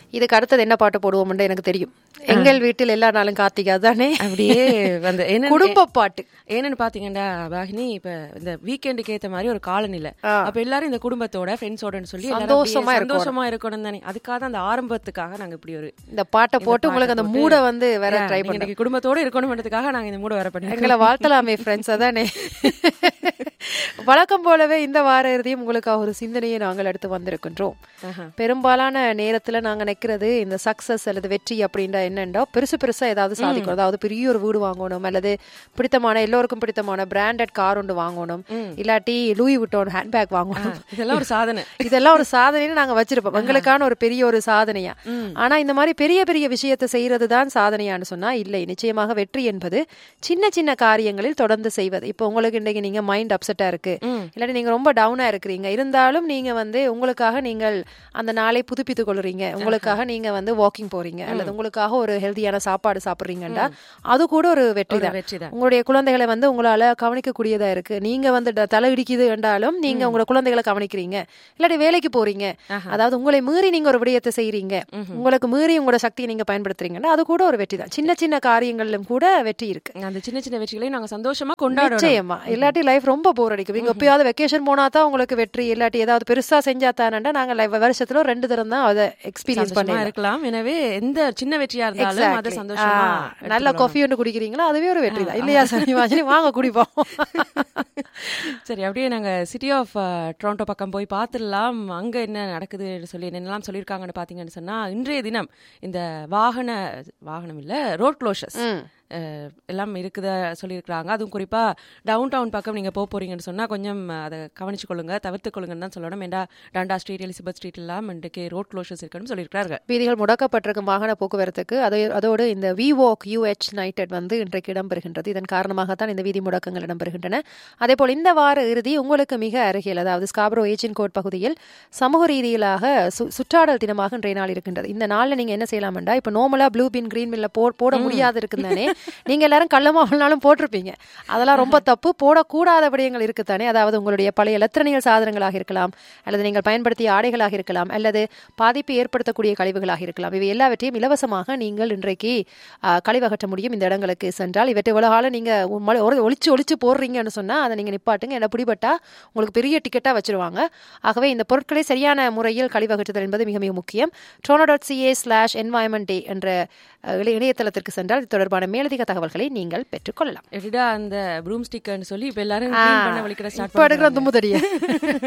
இதுக்கு அடுத்தது என்ன பாட்டு போடுவோம்னு எனக்கு தெரியும் எங்கள் வீட்டில் எல்லா நாளும் கார்த்திகா தானே அப்படியே வந்து என்ன குடும்ப பாட்டு என்னன்னு பாத்தீங்கன்னா பாகினி இப்ப இந்த வீக்கெண்டுக்கு ஏத்த மாதிரி ஒரு காலநிலை அப்ப எல்லாரும் இந்த குடும்பத்தோட ஃப்ரெண்ட்ஸோடன்னு சொல்லி எல்லாரும் அப்படியே சந்தோஷமா இருக்கணும். சந்தோஷமா இருக்கணும் தானே அதுக்காக தான் அந்த ஆரம்பத்துக்காக நாங்க இப்படி ஒரு இந்த பாட்டை போட்டு உங்களுக்கு அந்த மூடை வந்து வேற ட்ரை நீங்க இன்னைக்கு குடும்பத்தோட இருக்கணும்ன்றதுக்காக நாங்க இந்த மூட வர பண்ணி எங்களை வாழ்த்தலாமே ஃப்ரெண்ட்ஸ் அதானே வழக்கம் போலவே இந்த வார இறுதியும் உங்களுக்காக ஒரு சிந்தனையை நாங்கள் எடுத்து வந்திருக்கின்றோம் பெரும்பாலான நேரத்துல நாங்க நினைக்கிறது இந்த சக்சஸ் அல்லது வெற்றி அப்படின்றா என்னண்டா பெருசு பெருசா ஏதாவது சாதிக்கணும் அதாவது பெரிய ஒரு வீடு வாங்கணும் அல்லது பிடித்தமான எல்லோருக்கும் பிடித்தமான பிராண்டட் கார் ஒன்று வாங்கணும் இல்லாட்டி லூயி விட்டோன் ஹேண்ட்பேக் வாங்கணும் இதெல்லாம் ஒரு சாதனை இதெல்லாம் ஒரு சாதனைன்னு நாங்க வச்சிருப்போம் எங்களுக்கான ஒரு பெரிய ஒரு சாதனையா ஆனா இந்த மாதிரி பெரிய பெரிய விஷயத்தை செய்யறது தான் சாதனையான்னு சொன்னா இல்லை நிச்சயமாக வெற்றி என்பது சின்ன சின்ன காரியங்களில் தொடர்ந்து செய்வது இப்போ உங்களுக்கு இன்னைக்கு நீங்க மைண்ட் அப்செட்டா இருக்கு இல்லாட்டி நீங்க ரொம்ப டவுனா இருக்கிறீங்க இருந்தாலும் நீங்க வந்து உங்களுக்காக நீங்கள் அந்த நாளை புதுப்பித்துக் கொள்றீங்க உங்களுக்காக நீங்க வந்து வாக்கிங் போறீங்க அல்லது உங்களுக்காக ஒரு ஹெல்தியான சாப்பாடு சாப்பிடுறீங்கடா அது கூட ஒரு வெற்றி தான் வெற்றி தான் உங்களுடைய குழந்தைகளை வந்து உங்களால கவனிக்கக்கூடியதா இருக்கு நீங்க வந்து ட- தலை இடிக்குது என்றாலும் நீங்க உங்களோட குழந்தைகளை கவனிக்கிறீங்க இல்லாட்டி வேலைக்கு போறீங்க அதாவது உங்களை மீறி நீங்க ஒரு விடயத்தை செய்றீங்க உங்களுக்கு மீறி உங்களோட சக்தியை நீங்க பயன்படுத்துறீங்கன்னா அது கூட ஒரு வெற்றி தான் சின்ன சின்ன காரியங்களிலும் கூட வெற்றி இருக்கு அந்த சின்ன சின்ன வெற்றிகளையும் நாங்க சந்தோஷமா கொண்டாடணும் நிச்சயமா இல்லாட்டி லைஃப் ரொம்ப போர் அடிக்கும் நீங்க எப்பயாவது வெக்கேஷன் போனா தான் உங்களுக்கு வெற்றி இல்லாட்டி ஏதாவது பெருசா செஞ்சா தானண்டா நாங்க life- வருஷத்துல ஒரு ரெண்டு தரம் தான் அதை எக்ஸ்பீரியன்ஸ் சந்தோஷமா பண்ணி இருக்கலாம் எனவே எந்த சின்ன வெற்றியா இருந்தாலும் அதை சந்தோஷமா நல்ல காஃபி ஒன்று குடிக்கிறீங்களோ அதுவே ஒரு வெற்றி தான் இல்லையா சரி வாஜினி வாங்க குடிப்போம் சரி அப்படியே நாங்க சிட்டி ஆஃப் டொரண்டோ பக்கம் போய் பார்த்துடலாம் அங்க என்ன நடக்குதுன்னு சொல்லி என்னெல்லாம் சொல்லியிருக்காங்கன்னு பாத்தீங்கன்னு சொன்னா இன்றைய தினம் இந்த வாகன வாகனம் இல்ல ரோட் க்ளோஷர்ஸ் எல்லாம் இருக்குத சொல்லியிருக்கிறாங்க அதுவும் குறிப்பா டவுன் டவுன் பக்கம் நீங்க போக போறீங்கன்னு சொன்னா கொஞ்சம் அதை கவனிச்சு கொள்ளுங்க தவிர்த்து கொள்ளுங்கன்னு தான் சொல்லணும் ஏண்டா டண்டா ஸ்ட்ரீட் எலிசபெத் ஸ்ட்ரீட் எல்லாம் இன்றைக்கு ரோட் க்ளோஷர்ஸ் இருக்குன்னு சொல்லியிருக்காங்க வீதிகள் முடக்கப்பட்டிருக்கும் வாகன போக்குவரத்துக்கு அதோ அதோடு இந்த வி வாக் யூஹெச் நைட்டட் வந்து இன்றைக்கு இடம்பெறுகின்றது இதன் காரணமாகத்தான் இந்த வீதி முடக்கங்கள் இடம்பெறுகின்றன அதேபோல் இந்த வார இறுதி உங்களுக்கு மிக அருகில் அதாவது ஸ்காப்ரோ ஏஜின் கோட் பகுதியில் சமூக ரீதியிலாக சு- சுற்றாடல் தினமாக இன்றைய நாள் இருக்கின்றது இந்த நாள்ல நீங்க என்ன செய்யலாம்டா இப்ப நார்மலா ப்ளூ பின் கிரீன் பின்ல போ போட முடியாது இருக்குதானே நீங்க எல்லாரும் கள்ளமாவல்னாலும் போட்டிருப்பீங்க அதெல்லாம் ரொம்ப தப்பு போடக்கூடாத விடயங்கள் இருக்குத்தானே அதாவது உங்களுடைய பழைய எலக்ட்ரானியல் சாதனங்களாக இருக்கலாம் அல்லது நீங்கள் பயன்படுத்திய ஆடைகளாக இருக்கலாம் அல்லது பாதிப்பு ஏற்படுத்தக்கூடிய கழிவுகளாக இருக்கலாம் இவை எல்லாவற்றையும் இலவசமாக நீங்கள் இன்றைக்கு ஆ, கழிவகற்ற முடியும் இந்த இடங்களுக்கு சென்றால் இவற்றை உலகால நீங்க உம்ம- ஒரு- ஒளிச்சு ஒளிச்சு போடுறீங்கன்னு சொன்னா அதை நீங்க நிப்பாட்டுங்க என்ன பிடிபட்டா உங்களுக்கு பெரிய டிக்கெட்டா வச்சிருவாங்க ஆகவே இந்த பொருட்களை சரியான முறையில் கழிவகற்றுதல் என்பது மிக மிக முக்கியம் ட்ரோனோ dot CA slash environment day என்ற அஹ், இணைய- இணையதளத்திற்கு சென்றால் இது தொடர்பான மேலதிக தகவல்களை நீங்கள் பெற்றுக்கொள்ளலாம் எப்படிடா அந்த ப்ரூம் ஸ்டிக்னு சொல்லி இப்ப எல்லாரும் clean பண்ண வலிக்கிற ஸ்டார்ட் இப்ப எடுக்கிற தும்பு தடிய